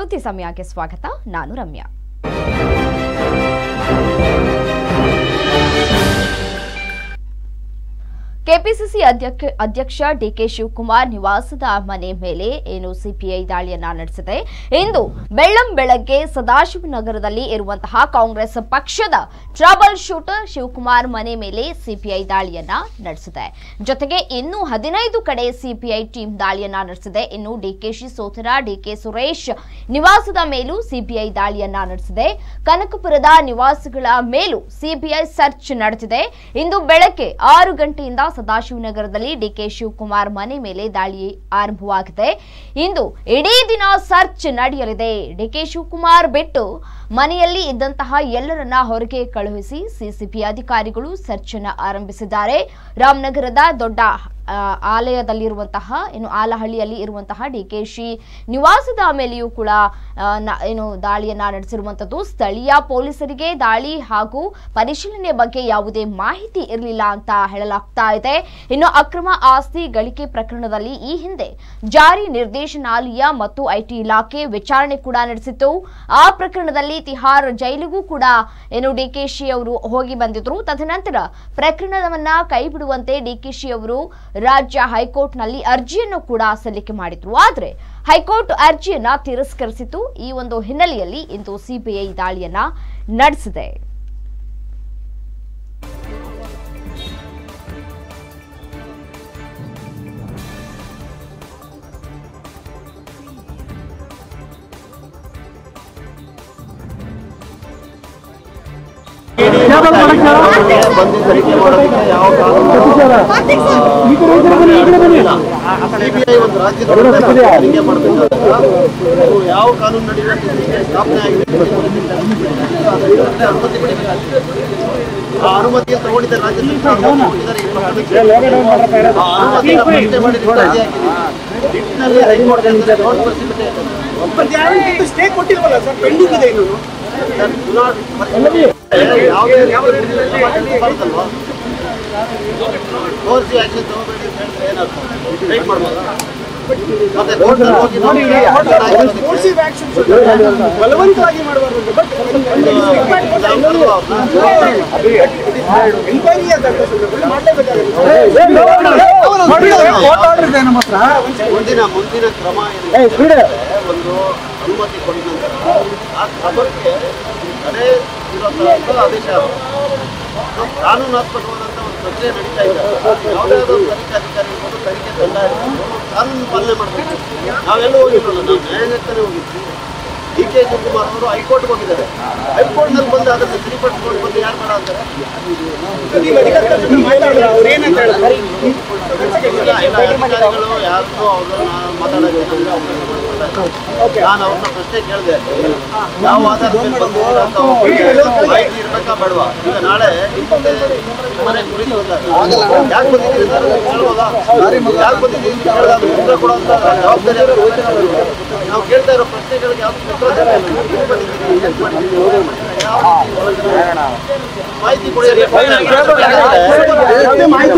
ಸುದ್ದಿ ಸಮಯಕ್ಕೆ ಸ್ವಾಗತ ನಾನು ರಮ್ಯಾ ಕೆಪಿಸಿಸಿ ಅಧ್ಯಕ್ಷ ಅಧ್ಯಕ್ಷ ಡಿಕೆ ಶಿವಕುಮಾರ್ ನಿವಾಸದ ಮನೆ ಮೇಲೆ ಏನು ಸಿಪಿಐ ದಾಳಿಯನ್ನ ನಡೆಸಿದೆ ಇಂದು ಬೆಳ್ಳಂ ಬೆಳಗ್ಗೆ ಸದಾಶಿವನಗರದಲ್ಲಿ ಇರುವಂತಹ ಕಾಂಗ್ರೆಸ್ ಪಕ್ಷದ ಟ್ರಬಲ್ ಶೂಟರ್ ಶಿವಕುಮಾರ್ ಮನೆ ಮೇಲೆ ಸಿಪಿಐ ದಾಳಿಯನ್ನ ನಡೆಸಿದೆ ಜೊತೆಗೆ ಇನ್ನು ಹದಿನೈದು ಕಡೆ ಸಿಪಿಐ ಟೀಮ್ ದಾಳಿಯನ್ನ ನಡೆಸಿದೆ ಇನ್ನು ಡಿಕೆಶಿ ಸೋದರ ಡಿಕೆ ಸುರೇಶ್ ನಿವಾಸದ ಮೇಲೂ ಸಿಬಿಐ ದಾಳಿಯನ್ನ ನಡೆಸಿದೆ ಕನಕಪುರದ ನಿವಾಸಗಳ ಮೇಲೂ ಸಿಬಿಐ ಸರ್ಚ್ ನಡೆದಿದೆ ಇಂದು ಬೆಳಗ್ಗೆ ಆರು ಗಂಟೆಯಿಂದ ಸದಾಶಿವನಗರದಲ್ಲಿ ಡಿಕೆ ಶಿವಕುಮಾರ್ ಮನೆ ಮೇಲೆ ದಾಳಿ ಆರಂಭವಾಗಿದೆ ಇಂದು ಇಡೀ ದಿನ ಸರ್ಚ್ ನಡೆಯಲಿದೆ ಡಿಕೆ ಶಿವಕುಮಾರ್ ಬಿಟ್ಟು ಮನೆಯಲ್ಲಿ ಇದ್ದಂತಹ ಎಲ್ಲರನ್ನ ಹೊರಗೆ ಕಳುಹಿಸಿ ಸಿಸಿಬಿ ಅಧಿಕಾರಿಗಳು ಸರ್ಚ್ ಅನ್ನ ಆರಂಭಿಸಿದ್ದಾರೆ ರಾಮನಗರದ ದೊಡ್ಡ ಆ, ಆಲಯದಲ್ಲಿರುವಂತಹ ಏನು ಆಲಹಳ್ಳಿಯಲ್ಲಿ ಇರುವಂತಹ ಡಿಕೆಶಿ ನಿವಾಸದ ಮೇಲೆಯೂ ಕೂಡ ಆ, ನ- ಏನು ದಾಳಿಯನ್ನ ನಡೆಸಿರುವಂತದ್ದು ಸ್ಥಳೀಯ ಪೊಲೀಸರಿಗೆ ದಾಳಿ ಹಾಗೂ ಪರಿಶೀಲನೆ ಬಗ್ಗೆ ಯಾವುದೇ ಮಾಹಿತಿ ಇರಲಿಲ್ಲ ಅಂತ ಹೇಳಲಾಗ್ತಾ ಇದೆ ಇನ್ನು ಅಕ್ರಮ ಆಸ್ತಿ ಗಳಿಕೆ ಪ್ರಕರಣದಲ್ಲಿ ಈ ಹಿಂದೆ ಜಾರಿ ನಿರ್ದೇಶನಾಲಯ ಮತ್ತು ಐಟಿ ಇಲಾಖೆ ವಿಚಾರಣೆ ಕೂಡ ನಡೆಸಿತ್ತು ಆ ಪ್ರಕರಣದಲ್ಲಿ ತಿಹಾರ್ ಜೈಲಿಗೂ ಕೂಡ ಏನು ಡಿಕೆಶಿ ಅವರು ಹೋಗಿ ಬಂದಿದ್ರು ತದನಂತರ ಪ್ರಕರಣವನ್ನ ಕೈಬಿಡುವಂತೆ ಡಿಕೆಶಿ ಅವರು ರಾಜ್ಯ ಹೈಕೋರ್ಟ್ನಲ್ಲಿ ಅರ್ಜಿಯನ್ನು ಕೂಡ ಸಲ್ಲಿಕೆ ಮಾಡಿದ್ರು ಆದ್ರೆ ಹೈಕೋರ್ಟ್ ಅರ್ಜಿಯನ್ನ ತಿರಸ್ಕರಿಸಿತು ಈ ಒಂದು ಹಿನ್ನೆಲೆಯಲ್ಲಿ ಇಂದು ಸಿಬಿಐ ದಾಳಿಯನ್ನ ನಡೆಸಿದೆ ಬಂದು ತನಿಖೆ ಮಾಡೋದಕ್ಕೆ ಯಾವ ಕಾನೂನು ಸಿಬಿಐ ಒಂದು ರಾಜ್ಯದ ತನಿಖೆ ಮಾಡಬೇಕಾದಾಗ ನೀವು ಯಾವ ಕಾನೂನು ನಡೆಯುವಂತೆ ಸ್ಥಾಪನೆ ಆಗಿದೆ ಅದಕ್ಕೆ ಅನುಮತಿ ಪಡಿಬೇಕಾಗ್ತದೆ ಆ ಅನುಮತಿಯನ್ನು ತಗೊಂಡಿದ್ದ ರಾಜ್ಯ ಸರ್ಕಾರ ಅನುಮತಿ ಕೊಟ್ಟಿದ್ದಾರೆ ಈ ಪ್ರಕರಣಕ್ಕೆ. ಆ ಅನುಮತಿನ ಪ್ರಶ್ನೆ ಮಾಡಿ ಅರ್ಜಿ ಹಾಕಿದ್ದೀವಿ ನಿಟ್ಟಿನಲ್ಲಿ ಹೈಕೋರ್ಟ್ ಹೇಳಿದ್ರೆ ನೋಟ್ ಪರಿಶೀಲನೆ ಇದೆ. ಸ್ಟೇ ಕೊಟ್ಟಿಲ್ವಲ್ಲ ಸರ್ ಪೆಂಡಿಂಗ್ ಇದೆ ಇನ್ನು ಸರ್, ಚುನಾವಣೆ ಪರಿಶೀಲನೆ ಯಾವುದೇ ರೀತಿಯಲ್ಲಿ ಸಮಾಜದಲ್ಲಿ ಬರ್ತಲ್ವಾ? ತೋರಿಸಿ ಆಕ್ಷನ್ ತಗೋಬೇಡಿ ಅಂತ ಹೇಳಿದ್ರೆ ಏನರ್ಥ ವೇಟ್ ಮಾಡ್ಬೋದಾ ಮತ್ತೆ ಕೋರ್ಟಲ್ಲಿ ಹೋಗಿ ನಾವು ಫೋರ್ಸಿವ್ ಆಕ್ಷನ್ ಬಲವಂತವಾಗಿ ಮಾಡಬಾರ್ದು ಬಟ್ ಎನ್ಕ್ವೈರಿ ಆದಂತ ಸಂದರ್ಭದಲ್ಲಿ ಮಾಡಲೇಬೇಕಾಗುತ್ತೆ ಮುಂದಿನ ಮುಂದಿನ ಕ್ರಮ ಏನಿದೆ ಒಂದು ಅನುಮತಿ ಕೊಟ್ಟ ನಂತರ ಆ ಕ್ರಮಕ್ಕೆ ತಡೆ ಇರೋ ಆದೇಶ ನಾವು ಕಾನೂನಾತ್ಮಕವಾದಂಥ ಒಂದು ಪ್ರಕ್ರಿಯೆ ನಡೀತಾ ಇದೆ ಯಾವುದೇ ಆದ ಒಂದು ತನಿಖೆ ಅಧಿಕಾರಿ ಇರ್ಬೋದು ತನಿಖೆ ತಂಡ ಇರ್ಬೋದು ಕಾನೂನು ಪಾಲನೆ ಮಾಡಬೇಕು ನಾವೆಲ್ಲೂ ಹೋಗಿಲ್ಲ ನಾವು ನ್ಯಾಯಾಲಯಕ್ಕೇ ಹೋಗಿದ್ವಿ ಡಿ ಕೆ ಶಿವಕುಮಾರ್ ಅವರು ಹೈಕೋರ್ಟ್ಗೆ ಹೋಗಿದ್ದಾರೆ ಹೈಕೋರ್ಟ್ನಲ್ಲಿ ಬಂದು ಅದನ್ನು ಸರಿಪಡಿಸ್ಕೊಂಡು ಬಂದು ಯಾರು ಮಾಡ ಅಂತಾರೆ ನೀವು ಅಧಿಕಾರಿಗಳ ಜೊತೆ ಮಾತಾಡಿದ್ರೆ ಅವ್ರು ಏನಂತ ಹೇಳಿದ್ರು ಇಲ್ಲ, ಇಲ್ಲ, ಅಧಿಕಾರಿಗಳು ಯಾರಿಗೂ ಅವ್ರನ್ನ ಮಾತಾಡೋದಿಲ್ಲ ನಾನು ಅವ್ರನ್ನ ಪ್ರಶ್ನೆ ಕೇಳಿದೆ ಯಾವ ಆಧಾರದ ಮೇಲೆ ಬಂದಿದ್ದೀರ ಅಂತ ಒಬ್ಬರಿಗೆ ಮಾಹಿತಿ ಇರ್ಬೇಕಾ ಬೇಡವಾ ಈಗ ನಾಳೆ ನಿಮ್ಮ ಮುಂದೆ ನಿಮ್ಮ ಮನೆ ಕುರಿತು ಬಂದಾಗ ಯಾಕೆ ಬಂದಿದ್ದೀರಿ ಸರ್ ಅಂತ ಕೇಳ್ಬೋದಾ ಯಾಕೆ ಬಂದಿದ್ದೀರಿ ಅಂತ ಕೇಳಿದಾಗ ಅದಕ್ಕೆ ಉತ್ತರ ಕೊಡುವಂತ ಜವಾಬ್ದಾರಿ ಅವ್ರಿಗೆ ಗೊತ್ತಿರೋದಿಲ್ಲ. ನಾವು ಕೇಳ್ತಾ ಇರೋ ಪ್ರಶ್ನೆಗಳಿಗೆ ಯಾವ್ದು ಉತ್ತರ ಸಿಗ್ತಾ ಇಲ್ಲ. ಎಲ್ಲಿ ಬಂದಿದ್ದೀರಿ ಎಲ್ಲಿ ಮಾಡಿದ್ದೀರಿ ಏನ್ ಮಾಡಿದ್ದೀರಿ? ಯಾವ ರೀತಿ ಒಳಗಡೆ ಮಾಹಿತಿ ಕೊಡಿ ಅಂತ ಯಾವುದೇ ಮಾಹಿತಿ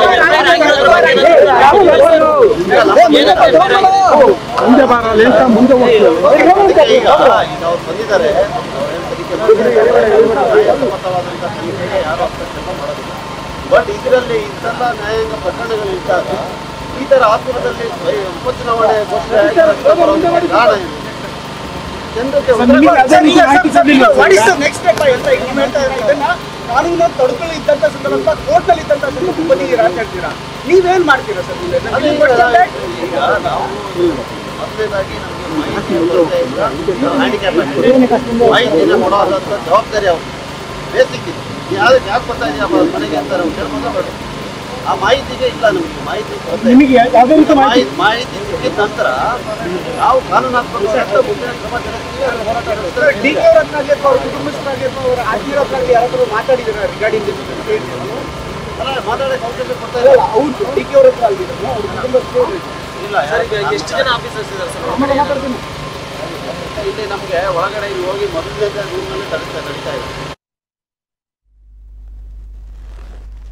ಮುಂದೆ ಬರಲ್ಲ ಅಂತ ಮುಂದೆ ಅದಕ್ಕೆ ಈಗ ಈಗ ಅವ್ರು ಬಂದಿದ್ದಾರೆ ತನಿಖೆ ಮಾಡಿದ್ದಾರೆ. ಅಸಮ್ಮತವಾದಂಥ ತನಿಖೆಗೆ ಯಾರು ಹಸ್ತಕ್ಷೇಪ ಮಾಡೋದಿಲ್ಲ ಬಟ್ ಇದರಲ್ಲಿ ಇಂಥೆಲ್ಲ ನ್ಯಾಯಾಂಗ ಪ್ರಕರಣಗಳು ಇದ್ದಾಗ ಈ ತರ ಆತುರದಲ್ಲಿ ಉಪಚುನಾವಣೆ ಘೋಷಣೆ ಆಗಿರೋದಕ್ಕೆ ಬರೋದಕ್ಕೆ ಕಾರಣ ಏನು ಜನರಿಗೆ what is the next step ಅಂತ ಈಗ ನೀವು ಹೇಳ್ತಾ ಇದ್ದೀರಾ ಇದನ್ನ ಕಾನೂನು ತೊಡಕಲ್ಲಿ ಇದ್ದಂತ ಸಂದರ್ಭ ಕೋರ್ಟ್ನಲ್ಲಿ ಇದ್ದಂತ ಸಂದರ್ಭ ಬಂದಿದ್ದೀರಾ ಅಂತ ಹೇಳ್ತೀರಾ ನೀವೇನ್ ಮಾಡ್ತೀರಾ ಸರ್ ಅದೇ ಈಗ ಈಗ ನಾವು ಮೊದಲನೇದಾಗಿ ನಮಗೆ ಮಾಹಿತಿ ಕೊರತೆ ಇಲ್ಲ ಹ್ಯಾಂಡಿಕ್ಯಾಪ್ ಆಗಿದೆ ಮಾಹಿತಿನ ಕೊಡೋದಂಥ ಜವಾಬ್ದಾರಿ ಅವರು ಬೇಸಿಕ್ ಇದು ಯಾವ್ದು ಯಾಕೆ ಬರ್ತಾ ಇದೆಯಾ ಮನೆಗೆ ಅಂತ ನಾವು ಕೇಳ್ಬೋದಾ ಬೇಡ ಆ ಮಾಹಿತಿಗೆ ಇಲ್ಲ ನಮಗೆ ಮಾಹಿತಿ ಕೊರತೆ ಇದೆ. ನಿಮಗೆ ಯಾವುದೇ ರೀತಿ ಮಾಹಿತಿ ಮಾಹಿತಿ ಸಿಕ್ಕಿದ ನಂತರ ನಾವು ಕಾನೂನಾತ್ಮಕವಾದಂಥ ಮುಂದಿನ ಕ್ರಮ ಜರುಗಿಸ್ತೀವಿ ಅದನ್ನ ಹೋರಾಟ ನಡೆಸ್ತಾರೆ. ಡಿ ಕೆ ಅವರನ್ನಾಗಲಿ ಅಥವಾ ಅವ್ರ ಕುಟುಂಬಸ್ಥರಾಗಿರ್ಬೋದು ಅವರ ಆತ್ಮೀಯರಾಗಲಿ ಯಾರಾದರೂ ಮಾತಾಡಿದಾರೆ ರಿಗಾರ್ಡಿಂಗ್ ಅಲ್ಲ, ಮಾತಾಡಕ್ಕೆ ಅವಕಾಶ ಕೊಡ್ತಾ ಇಲ್ಲ ಅವ್ರು ಡಿ ಕೆ ಅವ್ರ ಹತ್ರ ಅಲ್ದಿದ್ರು ಅವ್ರ ಕುಟುಂಬಸ್ಥರು ಇಲ್ಲ ಎಷ್ಟು ಜನ ಆಫೀಸರ್ಸ್ ಇದ್ದಾರೆ ಸರ್ ಇಲ್ಲಿ ನಮಗೆ ಒಳಗಡೆ ಇಲ್ಲಿ ಹೋಗಿ ಮೊದಲನೇ ರೂಮ್ನಲ್ಲಿ ತಡಿತಾ ನಡೀತಾ ಇದೆ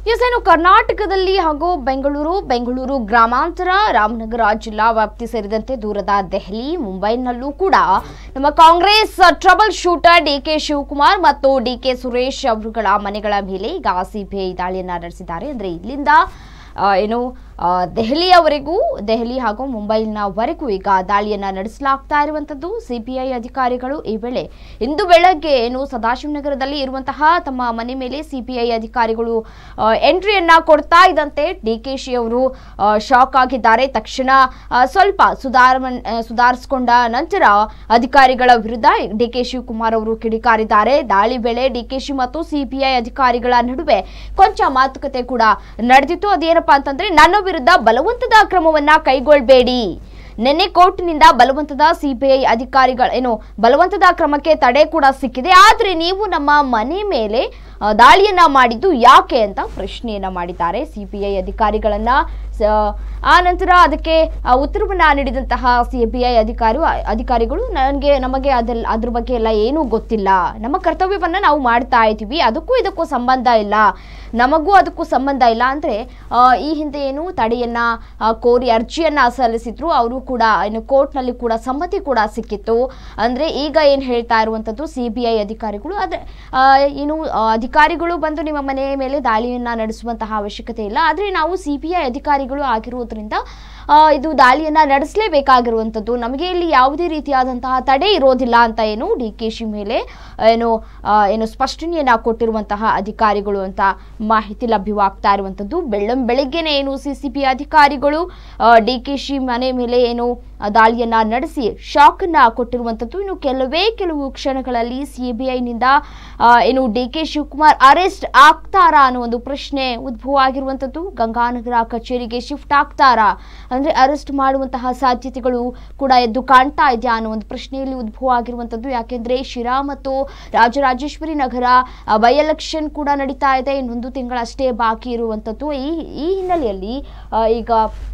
ಎಸ್ ಏನು ಕರ್ನಾಟಕದಲ್ಲಿ ಹಾಗೂ ಬೆಂಗಳೂರು ಬೆಂಗಳೂರು ಗ್ರಾಮಾಂತರ ರಾಮನಗರ ಜಿಲ್ಲಾ ವ್ಯಾಪ್ತಿ ಸೇರಿದಂತೆ ದೂರದ ದೆಹಲಿ ಮುಂಬೈನಲ್ಲೂ ಕೂಡ ನಮ್ಮ Congress trouble shooter D K Shivakumar ಮತ್ತು ಡಿ ಕೆ ಸುರೇಶ್ ಅವರುಗಳ ಮನೆಗಳ ಮೇಲೆ ಈಗ ಸಿಬಿಐ ದಾಳಿಯನ್ನ ನಡೆಸಿದ್ದಾರೆ ಅಂದ್ರೆ ಇಲ್ಲಿಂದ ಆ, ಏನು ಆ, ದೆಹಲಿಯವರೆಗೂ ದೆಹಲಿ ಹಾಗೂ ಮುಂಬೈನವರೆಗೂ ಈಗ ದಾಳಿಯನ್ನ ನಡೆಸಲಾಗ್ತಾ ಇರುವಂತದ್ದು ಸಿಬಿಐ ಅಧಿಕಾರಿಗಳು ಈ ವೇಳೆ ಇಂದು ಬೆಳಗ್ಗೆ ಏನು ಸದಾಶಿವನಗರದಲ್ಲಿ ಇರುವಂತಹ ತಮ್ಮ ಮನೆ ಮೇಲೆ ಸಿಬಿಐ ಅಧಿಕಾರಿಗಳು ಆ, ಎಂಟ್ರಿಯನ್ನ ಕೊಡ್ತಾ ಇದ್ದಂತೆ ಡಿ ಕೆ ಶಿ ಅವರು ಆ, ಶಾಕ್ ಆಗಿದ್ದಾರೆ ತಕ್ಷಣ ಆ, ಸ್ವಲ್ಪ ಸುಧಾರ ಸುಧಾರಿಸಿಕೊಂಡ ನಂತರ ಅಧಿಕಾರಿಗಳ ವಿರುದ್ಧ ಡಿ ಕೆ ಶಿವಕುಮಾರ್ ಅವರು ಕಿಡಿಕಾರಿದ್ದಾರೆ ದಾಳಿ ವೇಳೆ ಡಿ ಕೆ ಶಿ ಮತ್ತು ಸಿಬಿಐ ಅಧಿಕಾರಿಗಳ ನಡುವೆ ಕೊಂಚ ಮಾತುಕತೆ ಕೂಡ ನಡೆದಿತ್ತು ಅದೇನಪ್ಪಾ ಅಂತಂದ್ರೆ ನನ್ನ ವಿರುದ್ಧ ಬಲವಂತದ ಕ್ರಮವನ್ನ ಕೈಗೊಳ್ಳಬೇಡಿ ನಿನ್ನೆ ಕೋರ್ಟ್ನಿಂದ ಬಲವಂತದ ಸಿಬಿಐ ಅಧಿಕಾರಿಗಳ ಏನು ಬಲವಂತದ ಕ್ರಮಕ್ಕೆ ತಡೆ ಕೂಡ ಸಿಕ್ಕಿದೆ ಆದ್ರೆ ನೀವು ನಮ್ಮ ಮನೆ ಮೇಲೆ ಆ, ದಾಳಿಯನ್ನ ಮಾಡಿದ್ದು ಯಾಕೆ ಅಂತ ಪ್ರಶ್ನೆಯನ್ನ ಮಾಡಿದ್ದಾರೆ ಸಿಬಿಐ ಅಧಿಕಾರಿಗಳನ್ನ ಸ- ಆ ನಂತರ ಅದಕ್ಕೆ ಆ, ಉತ್ತರವನ್ನ ನೀಡಿದಂತಹ ಸಿಬಿಐ ಅಧಿಕಾರಿ ಅಧಿಕಾರಿಗಳು ನನಗೆ ನಮಗೆ ಅದೆಲ್ಲ ಅದ್ರ ಬಗ್ಗೆ ಎಲ್ಲ ಏನೂ ಗೊತ್ತಿಲ್ಲ ನಮ್ಮ ಕರ್ತವ್ಯವನ್ನ ನಾವು ಮಾಡ್ತಾ ಇದ್ದೀವಿ ಅದಕ್ಕೂ ಇದಕ್ಕೂ ಸಂಬಂಧ ಇಲ್ಲ ನಮಗೂ ಅದಕ್ಕೂ ಸಂಬಂಧ ಇಲ್ಲ ಅಂದ್ರೆ ಆ, ಈ ಹಿಂದೆ ಏನು ತಡೆಯನ್ನ ಆ, ಕೋರಿ ಅರ್ಜಿಯನ್ನ ಸಲ್ಲಿಸಿದ್ರು ಅವರು ಕೂಡ ಏನು ಕೋರ್ಟ್ನಲ್ಲಿ ಕೂಡ ಸಮ್ಮತಿ ಕೂಡ ಸಿಕ್ಕಿತ್ತು ಅಂದ್ರೆ ಈಗ ಏನ್ ಹೇಳ್ತಾ ಇರುವಂತದ್ದು ಸಿಬಿಐ ಅಧಿಕಾರಿಗಳು ಅದೇ ಆ, ಏನು ಆ, ಅಧಿಕಾರಿಗಳು ಬಂದು ನಿಮ್ಮ ಮನೆ ಮೇಲೆ ದಾಳಿಯನ್ನ ನಡೆಸುವಂತಹ ಅವಶ್ಯಕತೆ ಇಲ್ಲ ಆದ್ರೆ ನಾವು ಸಿಬಿಐ ಅಧಿಕಾರಿಗಳು ಆಗಿರುವುದರಿಂದ ಆ, ಇದು ದಾಳಿಯನ್ನ ನಡೆಸಲೇಬೇಕಾಗಿರುವಂಥದ್ದು ನಮಗೆ ಇಲ್ಲಿ ಯಾವುದೇ ರೀತಿಯಾದಂತಹ ತಡೆ ಇರೋದಿಲ್ಲ ಅಂತ ಏನು ಡಿ ಕೆ ಶಿ ಮೇಲೆ ಏನು ಆ, ಏನು ಸ್ಪಷ್ಟನೆಯನ್ನ ಕೊಟ್ಟಿರುವಂತಹ ಅಧಿಕಾರಿಗಳು ಅಂತ ಮಾಹಿತಿ ಲಭ್ಯವಾಗ್ತಾ ಇರುವಂಥದ್ದು ಬೆಳ್ಳಂ ಬೆಳಿಗ್ಗೆನೆ ಏನು ಸಿ ಸಿ ಪಿ ಅಧಿಕಾರಿಗಳು ಡಿ ಕೆ ಶಿ ಮನೆ ಮೇಲೆ ಏನು ಆ, ದಾಳಿಯನ್ನ ನಡೆಸಿ ಶಾಕ್ ಅನ್ನ ಕೊಟ್ಟಿರುವಂಥದ್ದು ಇನ್ನು ಕೆಲವೇ ಕೆಲವು ಕ್ಷಣಗಳಲ್ಲಿ ಸಿಬಿಐನಿಂದ ಏನು ಡಿ ಕೆ ಶಿವಕುಮಾರ್ ಅರೆಸ್ಟ್ ಆಗ್ತಾರಾ ಅನ್ನೋ ಒಂದು ಪ್ರಶ್ನೆ ಉದ್ಭವ ಆಗಿರುವಂಥದ್ದು ಗಂಗಾನಗರ ಕಚೇರಿಗೆ ಶಿಫ್ಟ್ ಆಗ್ತಾರಾ ಅಂದ್ರೆ ಅರೆಸ್ಟ್ ಮಾಡುವಂತಹ ಸಾಧ್ಯತೆಗಳು ಕೂಡ ಎದ್ದು ಕಾಣ್ತಾ ಇದೆಯಾ ಅನ್ನೋ ಒಂದು ಪ್ರಶ್ನೆಯಲ್ಲಿ ಉದ್ಭವ ಆಗಿರುವಂಥದ್ದು ಯಾಕೆಂದ್ರೆ ಶಿರಾ ಮತ್ತು ರಾಜರಾಜೇಶ್ವರಿ ನಗರ ಬೈ ಎಲೆಕ್ಷನ್ ಕೂಡ ನಡೀತಾ ಇದೆ ಇನ್ನೊಂದು ತಿಂಗಳಷ್ಟೇ ಬಾಕಿ ಇರುವಂಥದ್ದು ಈ ಈ ಹಿನ್ನೆಲೆಯಲ್ಲಿ ಆ, ಈಗ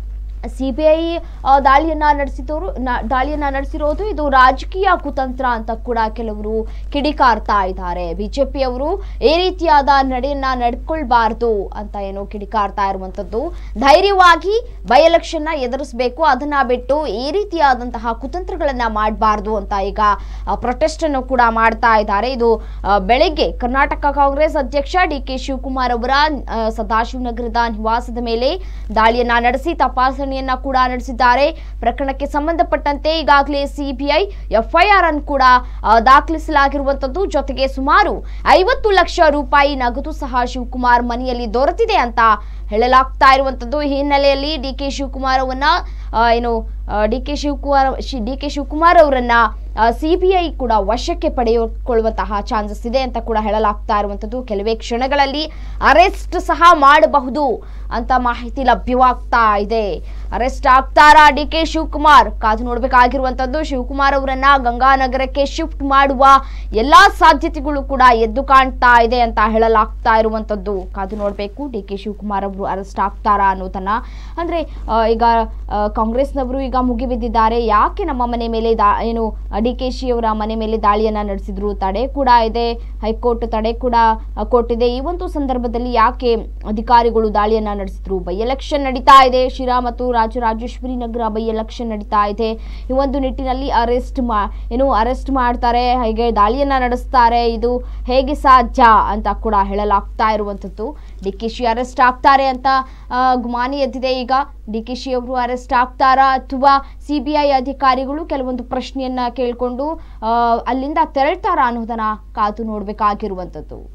ಸಿಬಿಐ ದಾಳಿಯನ್ನ ನಡೆಸಿದವರು ನ- ದಾಳಿಯನ್ನ ನಡೆಸಿರೋದು ಇದು ರಾಜಕೀಯ ಕುತಂತ್ರ ಅಂತ ಕೂಡ ಕೆಲವರು ಕಿಡಿಕಾರ್ತಾ ಇದ್ದಾರೆ ಬಿಜೆಪಿಯವರು ಈ ರೀತಿಯಾದ ನಡೆಯನ್ನ ನಡ್ಕೊಳ್ಬಾರ್ದು ಅಂತ ಏನೋ ಕಿಡಿಕಾರ್ತಾ ಇರುವಂತದ್ದು ಧೈರ್ಯವಾಗಿ ಬೈ ಎಲೆಕ್ಷನ್ ನ ಎದುರಿಸಬೇಕು ಅದನ್ನ ಬಿಟ್ಟು ಈ ರೀತಿಯಾದಂತಹ ಕುತಂತ್ರಗಳನ್ನ ಮಾಡಬಾರ್ದು ಅಂತ ಈಗ ಪ್ರೊಟೆಸ್ಟ್ ಅನ್ನು ಕೂಡ ಮಾಡ್ತಾ ಇದ್ದಾರೆ ಇದು ಆ, ಬೆಳಗ್ಗೆ ಕರ್ನಾಟಕ ಕಾಂಗ್ರೆಸ್ ಅಧ್ಯಕ್ಷ ಡಿ ಕೆ ಶಿವಕುಮಾರ್ ಅವರ ಆ, ಸದಾಶಿವನಗರದ ನಿವಾಸದ ಮೇಲೆ ದಾಳಿಯನ್ನ ನಡೆಸಿ ತಪಾಸಣೆಯನ್ನ ಕೂಡ ನಡೆಸಿದ್ದಾರೆ ಪ್ರಕರಣಕ್ಕೆ ಸಂಬಂಧಪಟ್ಟಂತೆ ಈಗಾಗಲೇ ಸಿಬಿಐ ಎಫ್ಐಆರ್ ಅನ್ನು ಕೂಡ ಆ, ದಾಖಲಿಸಲಾಗಿರುವಂತದ್ದು ಜೊತೆಗೆ ಸುಮಾರು ಐವತ್ತು ಲಕ್ಷ ರೂಪಾಯಿ ನಗದು ಸಹ ಶಿವಕುಮಾರ್ ಮನೆಯಲ್ಲಿ ದೊರೆತಿದೆ ಅಂತ ಹೇಳಲಾಗ್ತಾ ಇರುವಂತದ್ದು ಈ ಹಿನ್ನೆಲೆಯಲ್ಲಿ ಡಿ ಕೆ ಶಿವಕುಮಾರ್ ಅವನ್ನ ಆ, ಏನು D K Shivakumar D K Shivakumar ಅವರನ್ನ ಸಿಬಿಐ ಕೂಡ ವಶಕ್ಕೆ ಪಡೆದುಕೊಳ್ಳುವಂತಹ ಚಾನ್ಸಸ್ ಇದೆ ಅಂತ ಕೂಡ ಹೇಳಲಾಗ್ತಾ ಇರುವಂತದ್ದು ಕೆಲವೇ ಕ್ಷಣಗಳಲ್ಲಿ ಅರೆಸ್ಟ್ ಸಹ ಮಾಡಬಹುದು ಅಂತ ಮಾಹಿತಿ ಲಭ್ಯವಾಗ್ತಾ ಇದೆ ಅರೆಸ್ಟ್ ಆಗ್ತಾರಾ ಡಿ ಕೆ ಶಿವಕುಮಾರ್ ಕಾದು ನೋಡಬೇಕಾಗಿರುವಂತದ್ದು ಶಿವಕುಮಾರ್ ಅವರನ್ನ ಗಂಗಾನಗರಕ್ಕೆ ಶಿಫ್ಟ್ ಮಾಡುವ ಎಲ್ಲಾ ಸಾಧ್ಯತೆಗಳು ಕೂಡ ಎದ್ದು ಕಾಣ್ತಾ ಇದೆ ಅಂತ ಹೇಳಲಾಗ್ತಾ ಇರುವಂತದ್ದು ಕಾದು ನೋಡಬೇಕು ಡಿ ಕೆ ಶಿವಕುಮಾರ್ ಅವರು ಅರೆಸ್ಟ್ ಆಗ್ತಾರಾ ಅನ್ನೋದನ್ನ ಅಂದ್ರೆ ಆ, ಈಗ ಆ, ಕಾಂಗ್ರೆಸ್ನವರು ಈಗ ಮುಗಿಬಿದ್ದಿದ್ದಾರೆ ಯಾಕೆ ನಮ್ಮ ಮನೆ ಮೇಲೆ ದಾ ಏನು ಡಿ ಕೆ ಶಿ ಅವರ ಮನೆ ಮೇಲೆ ದಾಳಿಯನ್ನ ನಡೆಸಿದ್ರು ತಡೆ ಕೂಡ ಇದೆ ಹೈಕೋರ್ಟ್ ತಡೆ ಕೂಡ ಆ, ಕೊಟ್ಟಿದೆ ಈ ಒಂದು ಸಂದರ್ಭದಲ್ಲಿ ಯಾಕೆ ಅಧಿಕಾರಿಗಳು ದಾಳಿಯನ್ನ ನಡೆಸಿದ್ರು ಬೈ ಎಲೆಕ್ಷನ್ ನಡೀತಾ ಇದೆ ಶಿರಾ ಮತ್ತು ರಾಜರಾಜೇಶ್ವರಿ ನಗರ ಬೈ ಎಲೆಕ್ಷನ್ ನಡೀತಾ ಇದೆ ಈ ಒಂದು ನಿಟ್ಟಿನಲ್ಲಿ ಅರೆಸ್ಟ್ ಮಾ ಏನು ಅರೆಸ್ಟ್ ಮಾಡ್ತಾರೆ ಹಾಗೆ ದಾಳಿಯನ್ನ ನಡೆಸ್ತಾರೆ ಇದು ಹೇಗೆ ಸಾಧ್ಯ ಅಂತ ಕೂಡ ಹೇಳಲಾಗ್ತಾ ಇರುವಂಥದ್ದು ಡಿ ಕೆ ಶಿ ಅರೆಸ್ಟ್ ಆಗ್ತಾರೆ ಅಂತ ಆ, ಗುಮಾನಿ ಎದ್ದಿದೆ ಈಗ ಡಿ ಕೆ ಶಿ ಅವರು ಅರೆಸ್ಟ್ ಆಗ್ತಾರಾ ಅಥವಾ ಸಿ ಬಿ ಐ ಅಧಿಕಾರಿಗಳು ಕೆಲವೊಂದು ಪ್ರಶ್ನೆಯನ್ನ ಕೇಳಿಕೊಂಡು ಅಲ್ಲಿಂದ ತೆರಳ್ತಾರಾ ಅನ್ನೋದನ್ನ ಕಾದು ನೋಡಬೇಕಾಗಿರುವಂಥದ್ದು